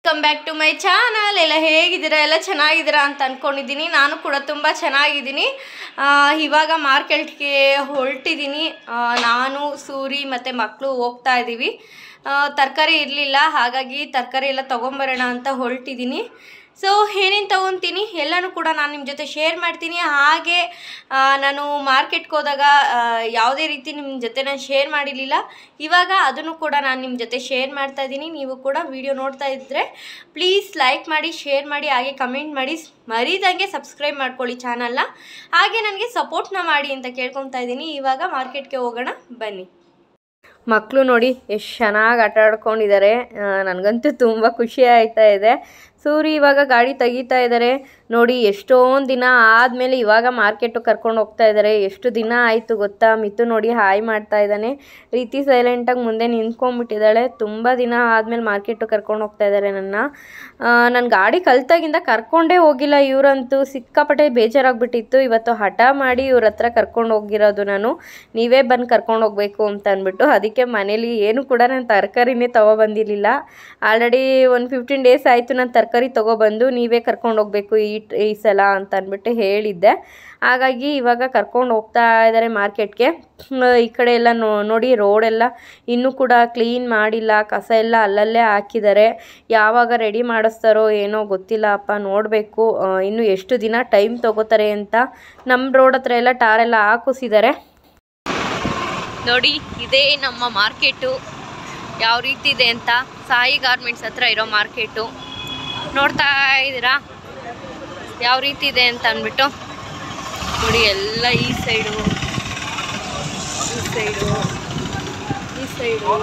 Come back to my channel ಎಲ್ಲ ಹೇಗಿದ್ದೀರಾ ಎಲ್ಲ ಚೆನ್ನಾಗಿದ್ದೀರಾ ಅಂತ ಅಂದ್ಕೊಂಡಿದ್ದೀನಿ ನಾನು ಕೂಡ ತುಂಬ ಚೆನ್ನಾಗಿದ್ದೀನಿ ಆ, ಇವಾಗ ಮಾರ್ಕೆಟ್ಗೆ ಹೊರಟಿದ್ದೀನಿ ಆ, ನಾನು ಸೂರಿ ಮತ್ತು ಮಕ್ಕಳು ಹೋಗ್ತಾ ಇದ್ದೀವಿ ತರಕಾರಿ ಇರಲಿಲ್ಲ ಹಾಗಾಗಿ ತರಕಾರಿ ಎಲ್ಲ ತೊಗೊಂಬರೋಣ ಅಂತ ಹೊರಟಿದ್ದೀನಿ ಸೊ ಏನೇನು ತೊಗೊತೀನಿ ಎಲ್ಲನೂ ಕೂಡ ನಾನು ನಿಮ್ಮ ಜೊತೆ ಶೇರ್ ಮಾಡ್ತೀನಿ ಹಾಗೆ ಆ, ನಾನು ಮಾರ್ಕೆಟ್ಗೆ ಹೋದಾಗ ಆ, ಯಾವುದೇ ರೀತಿ ನಿಮ್ಮ ಜೊತೆ ನಾನು ಶೇರ್ ಮಾಡಿರಲಿಲ್ಲ ಇವಾಗ ಅದನ್ನು ಕೂಡ ನಾನು ನಿಮ್ಮ ಜೊತೆ ಶೇರ್ ಮಾಡ್ತಾ ಇದ್ದೀನಿ ನೀವು ಕೂಡ ವಿಡಿಯೋ ನೋಡ್ತಾ ಇದ್ದರೆ ಪ್ಲೀಸ್ ಲೈಕ್ ಮಾಡಿ ಶೇರ್ ಮಾಡಿ ಹಾಗೆ ಕಮೆಂಟ್ ಮಾಡಿ ಮರಿದಂಗೆ ಸಬ್ಸ್ಕ್ರೈಬ್ ಮಾಡ್ಕೊಳ್ಳಿ ಚಾನಲ್ನ ಹಾಗೆ ನನಗೆ ಸಪೋರ್ಟ್ನ ಮಾಡಿ ಅಂತ ಕೇಳ್ಕೊತಾ ಇದ್ದೀನಿ ಇವಾಗ ಮಾರ್ಕೆಟ್ಗೆ ಹೋಗೋಣ ಬನ್ನಿ ಮಕ್ಕಳು ನೋಡಿ ಎಷ್ಟು ಚೆನ್ನಾಗಿ ಆಟ ಆಡ್ಕೊಂಡಿದ್ದಾರೆ ನನಗಂತೂ ತುಂಬ ಖುಷಿ ಆಯ್ತಾ ಇದೆ ಸೂರಿ ಇವಾಗ ಗಾಡಿ ತೆಗಿತಾ ಇದ್ದಾರೆ ನೋಡಿ ಎಷ್ಟೊಂದು ದಿನ ಆದಮೇಲೆ ಇವಾಗ ಮಾರ್ಕೆಟು ಕರ್ಕೊಂಡು ಹೋಗ್ತಾ ಇದ್ದಾರೆ ಎಷ್ಟು ದಿನ ಆಯಿತು ಗೊತ್ತಾ ಮಿತು ನೋಡಿ ಹಾಯ್ ಮಾಡ್ತಾ ಇದ್ದಾನೆ ರೀತಿ ಸೈಲೆಂಟಾಗಿ ಮುಂದೆ ನಿಂತ್ಕೊಂಡ್ಬಿಟ್ಟಿದ್ದಾಳೆ ತುಂಬ ದಿನ ಆದಮೇಲೆ ಮಾರ್ಕೆಟು ಕರ್ಕೊಂಡು ಹೋಗ್ತಾ ಇದ್ದಾರೆ ನನ್ನ ನನ್ನ ಗಾಡಿ ಕಲ್ತಾಗಿಂದ ಕರ್ಕೊಂಡೇ ಹೋಗಿಲ್ಲ ಇವರಂತೂ ಸಿಕ್ಕಾಪಟ್ಟೆ ಬೇಜಾರಾಗ್ಬಿಟ್ಟಿತ್ತು ಇವತ್ತು ಹಠ ಮಾಡಿ ಇವ್ರ ಹತ್ರ ಕರ್ಕೊಂಡು ಹೋಗಿರೋದು ನಾನು ನೀವೇ ಬಂದು ಕರ್ಕೊಂಡು ಹೋಗಬೇಕು ಅಂತ ಅಂದ್ಬಿಟ್ಟು ಅದಕ್ಕೆ ಮನೇಲಿ ಏನು ಕೂಡ ನಾನು ತರಕಾರಿನೇ ತೊಗೊಬಂದಿರಲಿಲ್ಲ ಆಲ್ರೆಡಿ ಒಂದು ಫಿಫ್ಟೀನ್ ಡೇಸ್ ಆಯಿತು ನಾನು ತರಕಾರಿ ತೊಗೊಬಂದು ನೀವೇ ಕರ್ಕೊಂಡು ಹೋಗಬೇಕು ಈ ಈ ಸಲ ಅಂತ ಅಂದ್ಬಿಟ್ಟು ಹೇಳಿದ್ದೆ ಹಾಗಾಗಿ ಇವಾಗ ಕರ್ಕೊಂಡು ಹೋಗ್ತಾ ಇದ್ದಾರೆ ಮಾರ್ಕೆಟ್ಗೆ ಈ ಕಡೆ ಎಲ್ಲ ನೋ ನೋಡಿ ರೋಡೆಲ್ಲ ಇನ್ನೂ ಕೂಡ ಕ್ಲೀನ್ ಮಾಡಿಲ್ಲ ಕಸ ಎಲ್ಲ ಅಲ್ಲಲ್ಲೇ ಹಾಕಿದ್ದಾರೆ ಯಾವಾಗ ರೆಡಿ ಮಾಡಿಸ್ತಾರೋ ಏನೋ ಗೊತ್ತಿಲ್ಲ ಅಪ್ಪ ನೋಡಬೇಕು ಇನ್ನು ಎಷ್ಟು ದಿನ ಟೈಮ್ ತೊಗೋತಾರೆ ಅಂತ ನಮ್ಮ ರೋಡ್ ಹತ್ರ ಎಲ್ಲ ಟಾರೆಲ್ಲ ಹಾಕಿಸಿದ್ದಾರೆ ನೋಡಿ ಇದೇ ನಮ್ಮ ಮಾರ್ಕೆಟು ಯಾವ ರೀತಿ ಇದೆ ಅಂತ ಸಾಯಿ ಗಾರ್ಮೆಂಟ್ಸ್ ಹತ್ರ ಇರೋ ಮಾರ್ಕೆಟು ನೋಡ್ತಾ ಇದ್ದೀರಾ ಯಾವ ರೀತಿ ಇದೆ ಅಂತ ಅಂದ್ಬಿಟ್ಟು ನೋಡಿ ಎಲ್ಲ ಈ ಸೈಡು ಈ ಸೈಡು ಈ ಸೈಡು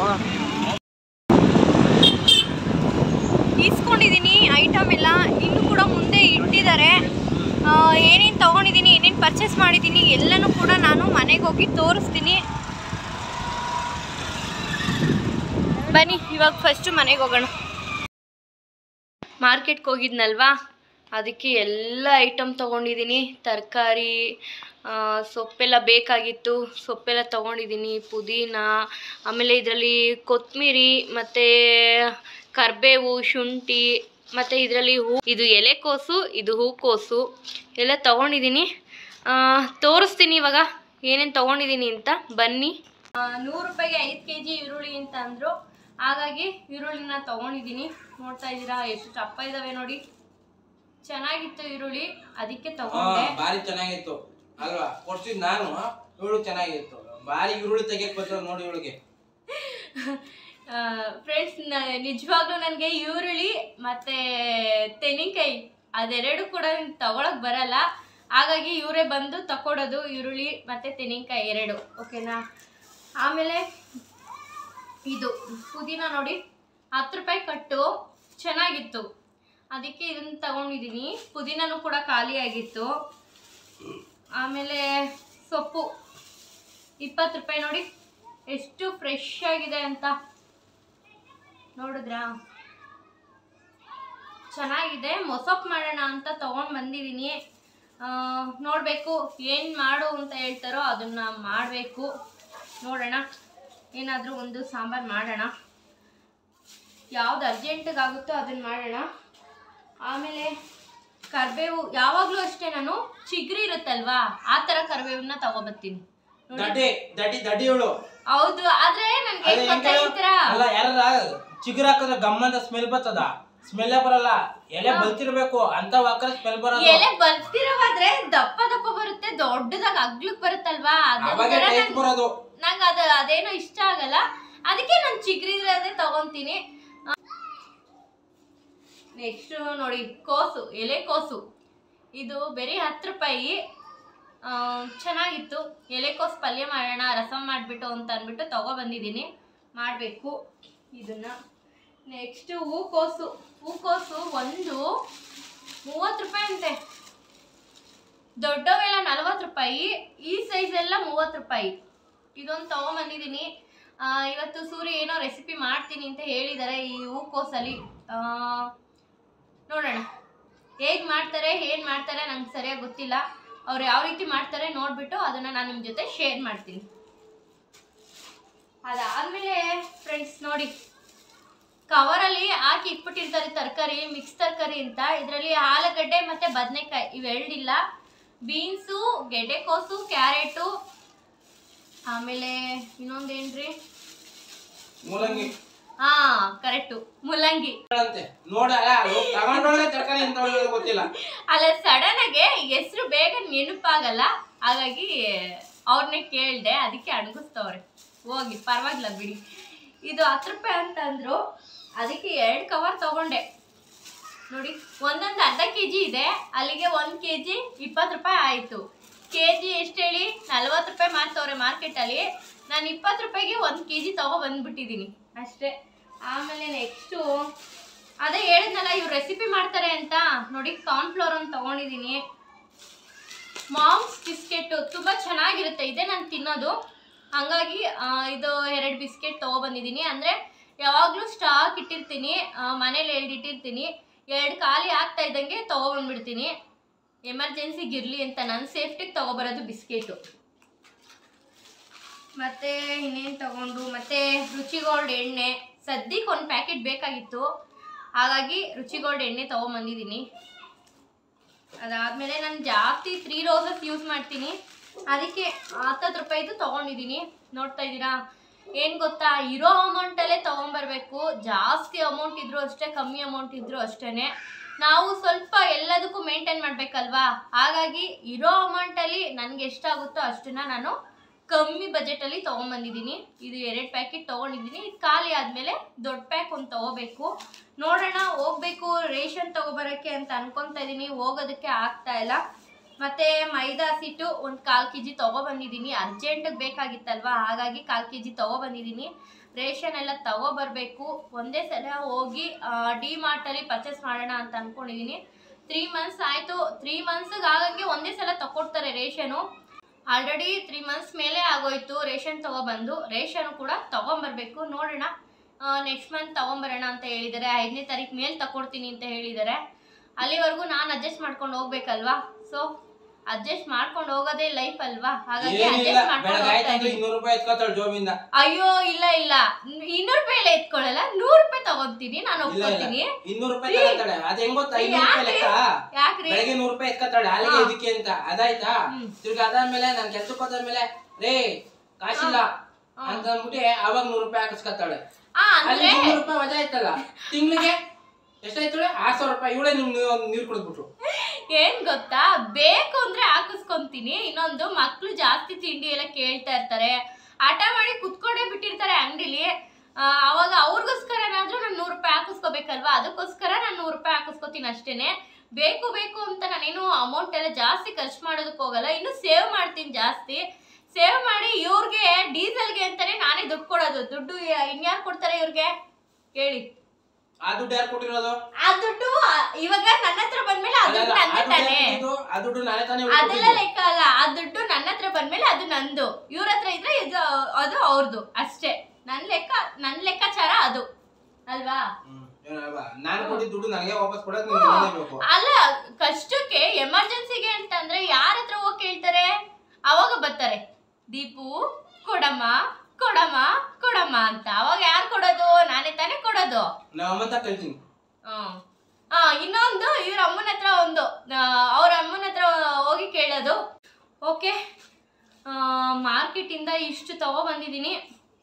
ಈಸ್ಕೊಂಡಿದ್ದೀನಿ ಐಟಮ್ ಎಲ್ಲ ಇನ್ನೂ ಕೂಡ ಮುಂದೆ ಇಟ್ಟಿದ್ದಾರೆ ಏನೇನು ತೊಗೊಂಡಿದ್ದೀನಿ ಏನೇನು ಪರ್ಚೇಸ್ ಮಾಡಿದ್ದೀನಿ ಎಲ್ಲನೂ ಕೂಡ ನಾನು ಮನೆಗೆ ಹೋಗಿ ತೋರಿಸ್ತೀನಿ ಬನ್ನಿ ಇವಾಗ ಫಸ್ಟು ಮನೆಗೆ ಹೋಗೋಣ ಮಾರ್ಕೆಟ್ಗೆ ಹೋಗಿದ್ನಲ್ವಾ ಅದಕ್ಕೆ ಎಲ್ಲ ಐಟಮ್ ತೊಗೊಂಡಿದ್ದೀನಿ ತರಕಾರಿ ಸೊಪ್ಪೆಲ್ಲ ಬೇಕಾಗಿತ್ತು ಸೊಪ್ಪೆಲ್ಲ ತೊಗೊಂಡಿದ್ದೀನಿ ಪುದೀನ ಆಮೇಲೆ ಇದರಲ್ಲಿ ಕೊತ್ತಂಬರಿ ಮತ್ತು ಕರಿಬೇವು ಶುಂಠಿ ಮತ್ತು ಇದರಲ್ಲಿ ಹೂ ಇದು ಎಲೆಕೋಸು ಇದು ಹೂಕೋಸು ಎಲ್ಲ ತೊಗೊಂಡಿದ್ದೀನಿ ತೋರಿಸ್ತೀನಿ ಇವಾಗ ಏನೇನು ತೊಗೊಂಡಿದ್ದೀನಿ ಅಂತ ಬನ್ನಿ ನೂರು ರೂಪಾಯಿಗೆ ಐದು ಕೆ ಜಿ ಈರುಳ್ಳಿ ಅಂತ ಅಂದರು ಹಾಗಾಗಿ ಈರುಳ್ಳಿನ ತೊಗೊಂಡಿದ್ದೀನಿ ನೋಡ್ತಾ ಇದ್ದೀರಾ ಎಷ್ಟು ಚಪ್ಪ ಇದ್ದಾವೆ ನೋಡಿ ಚೆನ್ನಾಗಿತ್ತು ಈರುಳ್ಳಿ ಅದಕ್ಕೆ ಹಾ, ತಗೊಂಡೆ ಬಾರಿ ಚೆನ್ನಾಗಿತ್ತು ಅಲ್ವಾ ಕೊಡ್ಸಿದ್ ನಾನು ಇವಳು ಚೆನ್ನಾಗಿತ್ತು ಬಾರಿ ಈರುಳ್ಳಿ ತೆಗಿಯಕ್ ಬರ್ತಾವ ನೋಡಿ ಇವಳಿಗೆ ಫ್ರೆಂಡ್ಸ್ ನಿಜವಾಗ್ಲೂ ನನಗೆ ಈರುಳ್ಳಿ ಮತ್ತೆ ತೆಂಗಿನಕಾಯಿ ಅದೆರಡು ಕೂಡ ನಂಗ್ ತಗೊಳಕ್ ಬರಲ್ಲ ಹಾಗಾಗಿ ಇವರೇ ಬಂದು ತಕೊಡೋದು ಈರುಳ್ಳಿ ಮತ್ತೆ ತೆಂಗಿನಕಾಯಿ ಎರಡು ಓಕೆನಾ ಆಮೇಲೆ ಇದು ಪುದೀನ ನೋಡಿ ಹತ್ತು ರೂಪಾಯಿ ಕಟ್ಟು ಚೆನ್ನಾಗಿತ್ತು ಅದಕ್ಕೆ ಇದನ್ನು ತಗೊಂಡಿದ್ದೀನಿ ಪುದೀನನೂ ಕೂಡ ಖಾಲಿ ಆಗಿತ್ತು ಆಮೇಲೆ ಸೊಪ್ಪು ಇಪ್ಪತ್ತು ರೂಪಾಯಿ ನೋಡಿ ಎಷ್ಟು ಫ್ರೆಶ್ ಆಗಿದೆ ಅಂತ ನೋಡಿದ್ರಾ ಚೆನ್ನಾಗಿದೆ ಮೊಸಪ್ ಮಾಡೋಣ ಅಂತ ತಗೊಂಡು ಬಂದಿದ್ದೀನಿ ನೋಡಬೇಕು ಏನು ಮಾಡು ಅಂತ ಹೇಳ್ತಾರೋ ಅದನ್ನು ಮಾಡಬೇಕು ನೋಡೋಣ ಏನಾದರೂ ಒಂದು ಸಾಂಬಾರು ಮಾಡೋಣ ಯಾವ್ದು ಅರ್ಜೆಂಟಿಗೆ ಆಗುತ್ತೋ ಅದನ್ನು ಮಾಡೋಣ ಆಮೇಲೆ ಕರಿಬೇವು ಯಾವಾಗಲೂ ಅಷ್ಟೇ ನಾನು ಚಿಗ್ರಿ ಇರುತ್ತಲ್ವಾ ಆ ಥರ ಕರಿಬೇವನ್ನ ತಗೊಬರ್ತೀನಿ ನೋಡಿ ದಡ್ಡಿ ದಡ್ಡಿ ದಡ್ಡಿ ಇವಳು ಹೌದು ಆದ್ರೆ ನನ್ಗೆ ಅದೇ ಏನ್ ಹೆಂಗೆ? ಗೊತ್ತಾಯ್ತೀರಾ ಅಲ್ಲ ಯಾರ ಚಿಗುರು ಹಾಕಿದ್ರೆ ಗಮ್ಮಂತ ಸ್ಮೆಲ್ ಬರ್ತದ ಸ್ಮೆಲ್ಲೇ ಬರಲ್ಲ ಎಲೆ ಬಲ್ತಿರ್ಬೇಕು ಅಂತ ಹಾಕಿದ್ರೆ ಸ್ಮೆಲ್ ಬರಲ್ಲ ಎಲೆ ಬರ್ತಿರೋವಾದ್ರೆ ದಪ್ಪ ದಪ್ಪ ಬರುತ್ತೆ ದೊಡ್ಡದಾಗ ಅಗ್ಲಕ್ ಬರುತ್ತಲ್ವಾ ಅವಾಗ ಅದೊಂಥರ ಟೇಸ್ಟ್ ನಂಗ್- ಬರೋದು ನಂಗೆ ಅದು ಅದೇನೋ ಇಷ್ಟ ಆಗಲ್ಲ ಅದಕ್ಕೆ ನಾನು ಚಿಗ್ರಿದ್ರದೇ ತಗೊಂತೀನಿ ನೆಕ್ಸ್ಟ್ ನೋಡಿ ಕೋಸು ಎಲೆ ಕೋಸು ಇದು ಬರೀ ಹತ್ತು ರೂಪಾಯಿ ಆ, ಚೆನ್ನಾಗಿತ್ತು ಎಲೆಕೋಸು ಪಲ್ಯ ಮಾಡೋಣ ರಸಮ್ ಮಾಡಿಬಿಟ್ಟು ಅಂತ ಅಂದ್ಬಿಟ್ಟು ತಗೊಬಂದಿದ್ದೀನಿ ಮಾಡಬೇಕು ಇದನ್ನು ನೆಕ್ಸ್ಟು ಹೂಕೋಸು ಹೂಕೋಸು ಒಂದು ಮೂವತ್ತು ರೂಪಾಯಿ ಅಂತೆ ದೊಡ್ಡವೆಲ್ಲ ನಲ್ವತ್ತು ರೂಪಾಯಿ ಈ ಸೈಜ್ ಎಲ್ಲ ಮೂವತ್ತು ರೂಪಾಯಿ ಇದೊಂದು ತೊಗೊಂಬಂದಿದ್ದೀನಿ ಆ, ಇವತ್ತು ಸೂರ್ಯ ಏನೋ ರೆಸಿಪಿ ಮಾಡ್ತೀನಿ ಅಂತ ಹೇಳಿದ್ದಾರೆ ಈ ಹೂಕೋಸಲ್ಲಿ ಆ, ನೋಡೋಣ ಹೇಗೆ ಮಾಡ್ತಾರೆ ಏನು ಮಾಡ್ತಾರೆ ನಂಗೆ ಸರಿಯಾಗಿ ಗೊತ್ತಿಲ್ಲ ಅವ್ರು ಯಾವ ರೀತಿ ಮಾಡ್ತಾರೆ ನೋಡಿಬಿಟ್ಟು ಅದನ್ನು ನಾನು ನಿಮ್ಮ ಜೊತೆ ಶೇರ್ ಮಾಡ್ತೀನಿ ಅದಾದಮೇಲೆ ಫ್ರೆಂಡ್ಸ್ ನೋಡಿ ಕವರಲ್ಲಿ ಹಾಕಿ ಇಟ್ಬಿಟ್ಟಿರ್ತಾರೆ ತರಕಾರಿ ಮಿಕ್ಸ್ ತರಕಾರಿ ಅಂತ ಇದರಲ್ಲಿ ಆಲೂಗಡ್ಡೆ ಮತ್ತೆ ಬದನೆಕಾಯಿ ಇವೆರಡಿಲ್ಲ ಬೀನ್ಸು ಗೆಡ್ಡೆಕೋಸು ಕ್ಯಾರೆಟು ಆಮೇಲೆ ಇನ್ನೊಂದೇನ್ರಿ ಮೂಲಂಗಿ ಹಾ ಕರೆಕ್ಟು ಮುಲ್ಲಂಗಿ ಅಂತೆ ನೋಡ ತಗೊಂಡೋದ್ರೆ ತರಕಾರಿ ಎಂತ ಹೊಡೆಯೋದು ಗೊತ್ತಿಲ್ಲ ಅಲ್ಲ ಸಡನ್ ಆಗಿ ಹೆಸರು ಬೇಗ ನೆನಪಾಗಲ್ಲ ಹಾಗಾಗಿ ಅವ್ರನ್ನೇ ಕೇಳ್ದೆ ಅದಕ್ಕೆ ಅಣಗಿಸ್ತವ್ರೆ ಹೋಗಿ ಪರವಾಗಿಲ್ಲ ಬಿಡಿ ಇದು ಹತ್ತು ರೂಪಾಯಿ ಅಂತ ಅಂದ್ರು ಅದಕ್ಕೆ ಎರಡು ಕವರ್ ತಗೊಂಡೆ ನೋಡಿ ಒಂದೊಂದು ಅರ್ಧ ಕೆ ಜಿ ಇದೆ ಅಲ್ಲಿಗೆ ಒಂದು ಕೆ ಜಿ ಇಪ್ಪತ್ತು ರೂಪಾಯಿ ಆಯಿತು ಕೆ ಜಿ ಎಷ್ಟು ಹೇಳಿ ನಲ್ವತ್ತು ರೂಪಾಯಿ ಮಾರ್ತವ್ರೆ ಮಾರ್ಕೆಟಲ್ಲಿ ನಾನು ಇಪ್ಪತ್ತು ರೂಪಾಯಿಗೆ ಒಂದು ಕೆ ಜಿ ಬಂದ್ಬಿಟ್ಟಿದ್ದೀನಿ ಅಷ್ಟೇ ಆಮೇಲೆ ನೆಕ್ಸ್ಟು ಅದೇ ಹೇಳಿದ್ನಲ್ಲ ಇವ್ರು ರೆಸಿಪಿ ಮಾಡ್ತಾರೆ ಅಂತ ನೋಡಿ ಕಾರ್ನ್ಫ್ಲೋರ್ ಅಂತ ತಗೊಂಡಿದ್ದೀನಿ ಮಾಮ್ಸ್ ಬಿಸ್ಕೆಟ್ ತುಂಬ ಚೆನ್ನಾಗಿರುತ್ತೆ ಇದೆ ನಾನು ತಿನ್ನೋದು ಹಂಗಾಗಿ ಆ, ಇದು ಎರಡು ಬಿಸ್ಕೆಟ್ ತೊಗೊಬಂದಿದ್ದೀನಿ ಅಂದರೆ ಯಾವಾಗಲೂ ಸ್ಟಾಕ್ ಇಟ್ಟಿರ್ತೀನಿ ಆ, ಮನೇಲಿ ಎರಡು ಇಟ್ಟಿರ್ತೀನಿ ಎರಡು ಖಾಲಿ ಆಗ್ತಾ ಇದ್ದಂಗೆ ತೊಗೊಬಂದ್ಬಿಡ್ತೀನಿ ಎಮರ್ಜೆನ್ಸಿಗೆ ಇರಲಿ ಅಂತ ನನ್ನ ಸೇಫ್ಟಿಗೆ ತೊಗೊಬರೋದು ಬಿಸ್ಕೆಟು ಮತ್ತೆ ಇನ್ನೇನು ತಗೊಂಡು ಮತ್ತೆ ರುಚಿಗೋಲ್ಡ್ ಎಣ್ಣೆ ಸದ್ಯಕ್ಕೆ ಒಂದು ಪ್ಯಾಕೆಟ್ ಬೇಕಾಗಿತ್ತು ಹಾಗಾಗಿ ರುಚಿಗೋಲ್ಡ್ ಎಣ್ಣೆ ತೊಗೊಂಬಂದಿದ್ದೀನಿ ಅದಾದಮೇಲೆ ನಾನು ಜಾಸ್ತಿ ತ್ರೀ ರೋಸಸ್ ಯೂಸ್ ಮಾಡ್ತೀನಿ ಅದಕ್ಕೆ ಹತ್ತತ್ತು ರೂಪಾಯಿದು ತೊಗೊಂಡಿದ್ದೀನಿ ನೋಡ್ತಾ ಇದ್ದೀರಾ ಏನು ಗೊತ್ತಾ ಇರೋ ಅಮೌಂಟಲ್ಲೇ ತೊಗೊಂಬರ್ಬೇಕು ಜಾಸ್ತಿ ಅಮೌಂಟ್ ಇದ್ರೂ ಅಷ್ಟೇ ಕಮ್ಮಿ ಅಮೌಂಟ್ ಇದ್ರೂ ಅಷ್ಟೇ ನಾವು ಸ್ವಲ್ಪ ಎಲ್ಲದಕ್ಕೂ ಮೇಂಟೈನ್ ಮಾಡಬೇಕಲ್ವಾ ಹಾಗಾಗಿ ಇರೋ ಅಮೌಂಟಲ್ಲಿ ನನಗೆ ಎಷ್ಟಾಗುತ್ತೋ ಅಷ್ಟನ್ನ ನಾನು ಕಮ್ಮಿ ಬಜೆಟಲ್ಲಿ ತೊಗೊಂಬಂದಿದ್ದೀನಿ ಇದು ಎರಡು ಪ್ಯಾಕೆಟ್ ತೊಗೊಂಡಿದ್ದೀನಿ ಇದು ಖಾಲಿ ಆದಮೇಲೆ ದೊಡ್ಡ ಪ್ಯಾಕ್ ಒಂದು ತೊಗೋಬೇಕು ನೋಡೋಣ ಹೋಗ್ಬೇಕು ರೇಷನ್ ತೊಗೊಬರೋಕ್ಕೆ ಅಂತ ಅನ್ಕೊತಾ ಇದ್ದೀನಿ ಹೋಗೋದಕ್ಕೆ ಆಗ್ತಾ ಇಲ್ಲ ಮತ್ತೆ ಮೈದಾ ಸಿಟ್ಟು ಒಂದು ಕಾಲು ಕೆ ಜಿ ತೊಗೊಬಂದಿದ್ದೀನಿ ಅರ್ಜೆಂಟಿಗೆ ಬೇಕಾಗಿತ್ತಲ್ವಾ ಹಾಗಾಗಿ ಕಾಲು ಕೆ ಜಿ ತೊಗೊಬಂದಿದ್ದೀನಿ ರೇಷನ್ ಎಲ್ಲ ತಗೊಬರ್ಬೇಕು ಒಂದೇ ಸಲ ಹೋಗಿ ಡಿ ಮಾರ್ಟಲ್ಲಿ ಪರ್ಚೇಸ್ ಮಾಡೋಣ ಅಂತ ಅನ್ಕೊಂಡಿದ್ದೀನಿ ತ್ರೀ ಮಂತ್ಸ್ ಆಯಿತು ತ್ರೀ ಮಂತ್ಸಿಗೆ ಆಗಂಗೆ ಒಂದೇ ಸಲ ತಗೊಡ್ತಾರೆ ರೇಷನು ಆಲ್ರೆಡಿ ತ್ರೀ ಮಂತ್ಸ್ ಮೇಲೆ ಆಗೋಯ್ತು ರೇಷನ್ ತೊಗೊಬಂದು ರೇಷನ್ ಕೂಡ ತೊಗೊಂಬರ್ಬೇಕು ನೋಡೋಣ ನೆಕ್ಸ್ಟ್ ಮಂತ್ ತೊಗೊಂಬರೋಣ ಅಂತ ಹೇಳಿದ್ದಾರೆ ಐದನೇ ತಾರೀಕು ಮೇಲೆ ತಗೊಡ್ತೀನಿ ಅಂತ ಹೇಳಿದ್ದಾರೆ ಅಲ್ಲಿವರೆಗೂ ನಾನು ಅಡ್ಜಸ್ಟ್ ಮಾಡ್ಕೊಂಡು ಹೋಗ್ಬೇಕಲ್ವಾ ಸೊ ಅಡ್ಜಸ್ಟ್ ಮಾಡ್ಕೊಂಡು ಹೋಗೋದೇ ಲೈಫ್ ಅಲ್ವಾ ಹಾಗಾಗಿ ಏನಿಲ್ಲ ಅಡ್ಜಸ್ಟ್ ಮಾಡ್ಕೊಂಡು ಬೆಳಗ್ಗೆ ಹೋಗ್ತಾ ಆಯ್ತು ಇದೀನಿ. ಇನ್ನೂರು ರೂಪಾಯಿ ಎತ್ಕೊತಾಳೆ ಜೋಬಿಂದ ಅಯ್ಯೋ ಇಲ್ಲ ಇಲ್ಲ ಇನ್ನೂರು ರೂಪಾಯಿ ಎಲ್ಲ ಎತ್ಕೊಳ್ಳಲ್ಲ ನೂರು ರೂಪಾಯಿ ತಗೊಂತೀನಿ ನಾನು ಇಲ್ಲ ಇಲ್ಲ ಒಪ್ಕೋತೀನಿ ಇನ್ನೂರು ರೂಪಾಯಿ ತಗೊತಾಳೆ ಅದ್ ಹೆಂಗ್ ಗೊತ್ತಾ ಇನ್ನೂರು ರೂಪಾಯಿ ಲೆಕ್ಕ ಯಾಕ್ರಿ ಬೆಳಗ್ಗೆ ನೂರು ರೂಪಾಯಿ ಎತ್ಕೊತಾಳೆ ಅಲ್ಲಿಗೆ ಹಾ. ಇದಕ್ಕೆ ಅಂತ ಅದಾಯ್ತಾ ಹ್ಮ್. ತಿರ್ಗಿ ಅದಾದ್ಮೇಲೆ ನಾನ್ ಕೆಲ್ಸಕ್ಕೆ ಹೋದಾದ್ಮೇಲೆ ರೇ ಕಾಸಿಲ್ಲ ಹಾ. ಅಂತ ಅಂದ್ಬಿಟ್ಟು ಅವಾಗ ನೂರು ರೂಪಾಯಿ ಹಾಕಿಸ್ಕೊತಾಳೆ ಆ ಅಲ್ಲಿ ಅಂದ್ರೆ ನೂರು ರೂಪಾಯಿ ವಜಾ ಆಯ್ತಲ್ಲ ತಿಂಗಳಿಗೆ ಎಷ್ಟಾಯ್ತು ಆರ್ ಸಾವಿರ ರೂಪಾಯಿ ಇವಳೇ ನಿಮ್ ನೀರು ಕುಡಿದ್ಬಿಟ್ರು ಏನ್ ಗೊತ್ತಾ ಬೇಕು ಅಂದ್ರೆ ಹಾಕಿಸ್ಕೊಂತೀನಿ ಇನ್ನೊಂದು ಮಕ್ಳು ಜಾಸ್ತಿ ತಿಂಡಿ ಎಲ್ಲ ಕೇಳ್ತಾ ಇರ್ತಾರೆ ಆಟ ಮಾಡಿ ಕುತ್ಕೊಂಡೇ ಬಿಟ್ಟಿರ್ತಾರೆ ಅಂಗಡಿಲಿ ಅವಾಗ ಅವ್ರಿಗೋಸ್ಕರನಾದ್ರೂ ನಾನು ನೂರು ರೂಪಾಯಿ ಹಾಕಿಸ್ಕೋಬೇಕಲ್ವಾ ಅದಕ್ಕೋಸ್ಕರ ನಾನು ನೂರು ರೂಪಾಯಿ ಹಾಕಿಸ್ಕೋತೀನಿ ಅಷ್ಟೇನೆ ಬೇಕು ಬೇಕು ಅಂತ ನಾನೇನು ಅಮೌಂಟ್ ಎಲ್ಲ ಜಾಸ್ತಿ ಖರ್ಚು ಮಾಡೋದಕ್ಕೆ ಹೋಗಲ್ಲ ಇನ್ನು ಸೇವ್ ಮಾಡ್ತೀನಿ ಜಾಸ್ತಿ ಸೇವ್ ಮಾಡಿ ಇವ್ರಿಗೆ ಡೀಸೆಲ್ಗೆ ಅಂತಾನೆ ನಾನೇ ದುಡ್ಡು ಕೊಡೋದು ದುಡ್ಡು ಇನ್ಯಾರು ಕೊಡ್ತಾರೆ ಇವ್ರಿಗೆ ಹೇಳಿ ಆ ದುಡ್ಡು ಯಾರು ಕೊಟ್ಟಿರೋದು ಆ ದುಡ್ಡು ಆ, ಇವಾಗ ನನ್ನ ಹತ್ರ ಬಂದ್ಮೇಲೆ ಆ ದುಡ್ಡು ಅಲ್ಲಲ್ಲ, ಆ ನಂದೇ ದುಡ್ಡು ತಾನೇ ಯಾರ್ ಕೊಟ್ಟಿದ್ದು? ಆ ದುಡ್ಡು ನಾನೇ ತಾನೇ ಅದೆಲ್ಲ ಕೊಟ್ಟಿದ್ದು. ಲೆಕ್ಕ ಅಲ್ಲ ಆ ದುಡ್ಡು ನನ್ನ ಹತ್ರ ಬಂದ್ಮೇಲೆ ಅದು ನಂದು ಇವ್ರ ಹತ್ರ ಇದ್ರೆ ಇದು ಅದು ಅವ್ರದ್ದು ಅಷ್ಟೇ ನನ್ನ ಲೆಕ್ಕ ನನ್ನ ಲೆಕ್ಕಾಚಾರ ಅದು ಅಲ್ವಾ ಹ್ಮ್. ಏನಲ್ವಾ? ನಾನ್ ಕೊಟ್ಟಿದ್ದ ದುಡ್ಡು ನನಗೆ ವಾಪಸ್ ಕೊಡಕ್ ನಿಮ್ಗೆ ಬೇಕು ಅಲ್ಲ ಕಷ್ಟಕ್ಕೆ ಎಮರ್ಜೆನ್ಸಿಗೆ ಅಂತಂದ್ರೆ ಯಾರ ಹತ್ರ ಹೋಗಿ ಕೇಳ್ತಾರೆ ಅವಾಗ ಬರ್ತಾರೆ ದೀಪು ಕೊಡಮ್ಮ ಕೊಡಮ್ಮ ಕೊಡಮ್ಮ ಅಂತ ಅವಾಗ ಯಾರು ಕೊಡೋದು ನಾನೇ ತಾನೇ ಕೊಡೋದು ನಮ್ಮ ಅಮ್ಮಂತ ಕೇಳ್ತೀನಿ ಹ್ಮ್. ಆ ಇನ್ನೊಂದು ಇವ್ರ ಅಮ್ಮನ ಹತ್ರ ಒಂದು ಅವ್ರ ಅಮ್ಮನ ಹತ್ರ ಹೋಗಿ ಕೇಳೋದು ಓಕೆ ಮಾರ್ಕೆಟಿಂದ ಇಷ್ಟು ತಗೊಬಂದಿದ್ದೀನಿ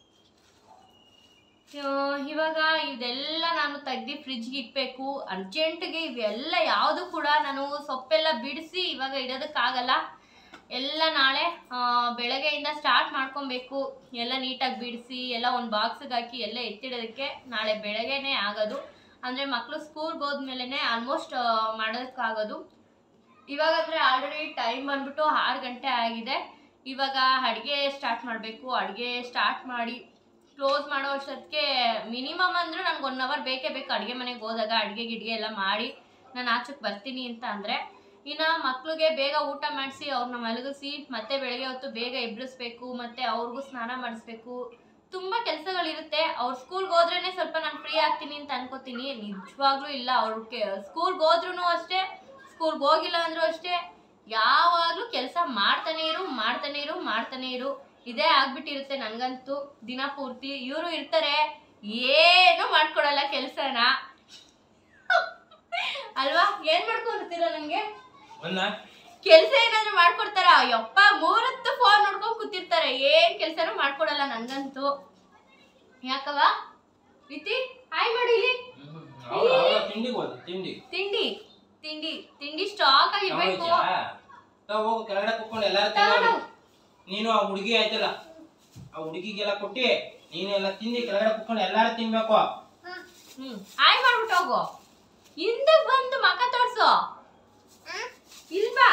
ಆ, ಇವಾಗ ಇದೆಲ್ಲ ನಾನು ತೆಗ್ದು ಫ್ರಿಜ್ಗೆ ಇಡಬೇಕು ಅರ್ಜೆಂಟ್ಗೆ ಇವೆಲ್ಲ ಯಾವುದು ಕೂಡ ನಾನು ಸೊಪ್ಪೆಲ್ಲ ಬಿಡಿಸಿ ಇವಾಗ ಇಡೋದಕ್ಕಾಗಲ್ಲ ಎಲ್ಲ ನಾಳೆ ಆ, ಬೆಳಗ್ಗೆಯಿಂದ ಸ್ಟಾರ್ಟ್ ಮಾಡ್ಕೊಬೇಕು ಎಲ್ಲ ನೀಟಾಗಿ ಬಿಡಿಸಿ ಎಲ್ಲ ಒಂದು ಬಾಕ್ಸಿಗೆ ಹಾಕಿ ಎಲ್ಲ ಎತ್ತಿಡೋದಕ್ಕೆ ನಾಳೆ ಬೆಳಗ್ಗೆನೇ ಆಗೋದು ಅಂದರೆ ಮಕ್ಕಳು ಸ್ಕೂಲ್ಗೆ ಹೋದ್ಮೇಲೆ ಆಲ್ಮೋಸ್ಟ್ ಮಾಡೋದಕ್ಕಾಗೋದು ಇವಾಗಂದರೆ ಆಲ್ರೆಡಿ ಟೈಮ್ ಬಂದ್ಬಿಟ್ಟು ಆರು ಗಂಟೆ ಆಗಿದೆ ಇವಾಗ ಅಡುಗೆ ಸ್ಟಾರ್ಟ್ ಮಾಡಬೇಕು ಅಡುಗೆ ಸ್ಟಾರ್ಟ್ ಮಾಡಿ ಕ್ಲೋಸ್ ಮಾಡೋ ಅಷ್ಟೊತ್ತಿಗೆ ಮಿನಿಮಮ್ ಅಂದರೂ ನನಗೆ ಒನ್ ಅವರ್ ಬೇಕೇ ಬೇಕು ಅಡುಗೆ ಮನೆಗೆ ಹೋದಾಗ ಅಡುಗೆ ಗಿಡ್ಗೆ ಎಲ್ಲ ಮಾಡಿ ನಾನು ಆಚೆಗೆ ಬರ್ತೀನಿ ಅಂತ ಅಂದರೆ ಇನ್ನು ಮಕ್ಳಿಗೆ ಬೇಗ ಊಟ ಮಾಡಿಸಿ ಅವ್ರನ್ನ ಮಲಗಿಸಿ ಮತ್ತೆ ಬೆಳಗ್ಗೆ ಹೊತ್ತು ಬೇಗ ಎಬ್ಬಿಸ್ಬೇಕು ಮತ್ತೆ ಅವ್ರಿಗೂ ಸ್ನಾನ ಮಾಡಿಸ್ಬೇಕು ತುಂಬ ಕೆಲಸಗಳಿರುತ್ತೆ ಅವ್ರು ಸ್ಕೂಲ್ಗೆ ಹೋದ್ರೇ ಸ್ವಲ್ಪ ನಾನು ಫ್ರೀ ಆಗ್ತೀನಿ ಅಂತ ಅನ್ಕೋತೀನಿ ನಿಜವಾಗ್ಲೂ ಇಲ್ಲ ಅವ್ರಿಗೆ ಸ್ಕೂಲ್ಗೆ ಹೋದ್ರೂ ಅಷ್ಟೇ ಸ್ಕೂಲ್ಗೆ ಹೋಗಿಲ್ಲ ಅಂದ್ರೂ ಅಷ್ಟೇ ಯಾವಾಗಲೂ ಕೆಲಸ ಮಾಡ್ತಾನೆ ಇರು ಮಾಡ್ತಾನೆ ಇರು ಮಾಡ್ತಾನೆ ಇರು ಇದೇ ಆಗ್ಬಿಟ್ಟಿರುತ್ತೆ ನನಗಂತೂ ದಿನ ಪೂರ್ತಿ ಇವರು ಇರ್ತಾರೆ ಏನು ಮಾಡ್ಕೊಡಲ್ಲ ಕೆಲಸನ ಅಲ್ವಾ ಏನ್ ಮಾಡ್ಕೊಂಡಿರ್ತೀರ ನಂಗೆ ಒಂದ ಕೆಲಸ ಏನಾದ್ರು ಮಾಡ್ಕೊಡ್ತಾರ ಯಪ್ಪ ಮೂರತ್ತು ಫೋನ್ ನೋಡ್ಕೊಂಡ್ ಕೂತಿರ್ತಾರೆ ಏನ್ ಕೆಲ್ಸನೂ ಮಾಡ್ಕೊಡಲ್ಲ ನನ್ಗಂತೂ ಯಾಕವ ರೀತಿ ಹಾಯ್ ಮಾಡಿ ಇಲ್ಲಿ ಅವ್ರ ಅವ್ರ ತಿಂಡಿಗೆ ಹೋದ ತಿಂಡಿ ತಿಂಡಿ ತಿಂಡಿ ತಿಂಡಿ ಸ್ಟಾಕ್ ಆಗಿರ್ಬೇಕು ಹೌದಾ? ತಗೋ ಹೋಗು ಕೆಳಗಡೆ ಕುತ್ಕೊಂಡು ಎಲ್ಲಾರು ತಗೊಂಡು ತಿನ್ನೋರು. ನೀನು ಆ ಹುಡುಗಿ ಆಯ್ತಲ್ಲ ಆ ಹುಡುಗಿಗೆಲ್ಲ ಕೊಟ್ಟಿ ನೀನು ಎಲ್ಲ ತಿಂದಿ ಕೆಳಗಡೆ ಕುತ್ಕೊಂಡು ಎಲ್ಲಾರು ತಿನ್ಬೇಕು ಹ್ಮ್ ಹಾಯ್ ಮಾಡ್ಬಿಟ್ಟು ಹೋಗು ಹಿಂದೆ ಬಂದು ಮಕ ತೋರ್ಸು ಇಲ್ವಾ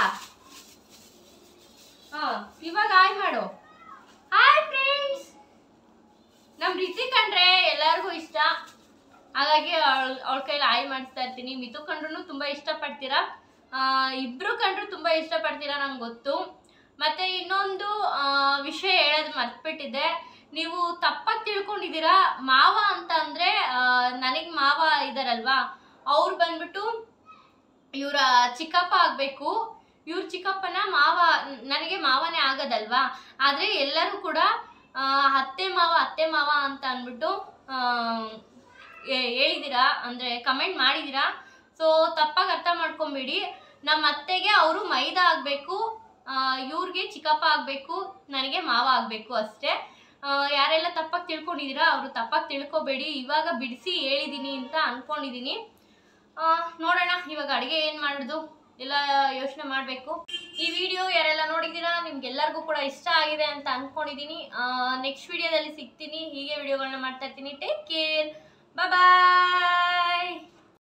ಹಾ ಇವಾಗ ಹಾಯ್ ಮಾಡು ಹಾಯ್ ಫ್ರೆಂಡ್ಸ್ ನಮ್ ರಿತಿ ಕಂಡ್ರೆ ಎಲ್ಲರಿಗೂ ಇಷ್ಟ ಹಾಗಾಗಿ ಅವಳ ಅವಳ ಕೈಲಿ ಹಾಯ್ ಮಾಡಿಸ್ತಾ ಇರ್ತೀನಿ ಮಿತು ಕಂಡ್ರು ತುಂಬಾ ಇಷ್ಟಪಡ್ತೀರಾ ಆ, ಇಬ್ರು ಕಂಡ್ರು ತುಂಬಾ ಇಷ್ಟಪಡ್ತೀರಾ ನಂಗೆ ಗೊತ್ತು ಮತ್ತೆ ಇನ್ನೊಂದು ಆ, ವಿಷಯ ಹೇಳೋದು ಮರ್ತ್ಬಿಟ್ಟಿದ್ದೆ ನೀವು ತಪ್ಪಾಗಿ ತಿಳ್ಕೊಂಡಿದ್ದೀರಾ ಮಾವ ಅಂತ ಅಂದ್ರೆ ನನಗೆ ಮಾವ ಇದಾರಲ್ವಾ ಅವ್ರು ಬಂದ್ಬಿಟ್ಟು ಇವರ ಚಿಕ್ಕಪ್ಪ ಆಗಬೇಕು ಇವ್ರ ಚಿಕ್ಕಪ್ಪನ ಮಾವ ನನಗೆ ಮಾವನೇ ಆಗೋದಲ್ವಾ ಆದರೆ ಎಲ್ಲರೂ ಕೂಡ ಆ, ಅತ್ತೆ ಮಾವ ಅತ್ತೆ ಮಾವ ಅಂತ ಅಂದ್ಬಿಟ್ಟು ಆ, ಹೇ- ಹೇಳಿದ್ದೀರಾ ಅಂದರೆ ಕಮೆಂಟ್ ಮಾಡಿದ್ದೀರಾ ಸೊ ತಪ್ಪಾಗಿ ಅರ್ಥ ಮಾಡ್ಕೊಂಬೇಡಿ ನಮ್ಮ ಅತ್ತೆಗೆ ಅವರು ಮೈದಾ ಆಗಬೇಕು ಇವ್ರಿಗೆ ಚಿಕ್ಕಪ್ಪ ಆಗಬೇಕು ನನಗೆ ಮಾವ ಆಗಬೇಕು ಅಷ್ಟೇ ಆ, ಯಾರೆಲ್ಲ ತಪ್ಪಾಗಿ ತಿಳ್ಕೊಂಡಿದ್ದೀರಾ ಅವರು ತಪ್ಪಾಗಿ ತಿಳ್ಕೊಬೇಡಿ ಇವಾಗ ಬಿಡಿಸಿ ಹೇಳಿದ್ದೀನಿ ಅಂತ ಅಂದ್ಕೊಂಡಿದ್ದೀನಿ ಆ, ನೋಡೋಣ ಇವಾಗ ಅಡುಗೆ ಏನು ಮಾಡೋದು ಎಲ್ಲ ಯೋಚನೆ ಮಾಡಬೇಕು ಈ ವಿಡಿಯೋ ಯಾರೆಲ್ಲ ನೋಡಿದ್ದೀರಾ ನಿಮ್ಗೆಲ್ಲರಿಗೂ ಕೂಡ ಇಷ್ಟ ಆಗಿದೆ ಅಂತ ಅಂದ್ಕೊಂಡಿದ್ದೀನಿ ನೆಕ್ಸ್ಟ್ ವಿಡಿಯೋದಲ್ಲಿ ಸಿಗ್ತೀನಿ ಹೀಗೆ ವಿಡಿಯೋಗಳನ್ನ ಮಾಡ್ತಾ ಇರ್ತೀನಿ ಟೇಕ್ ಕೇರ್ ಬಾಯ್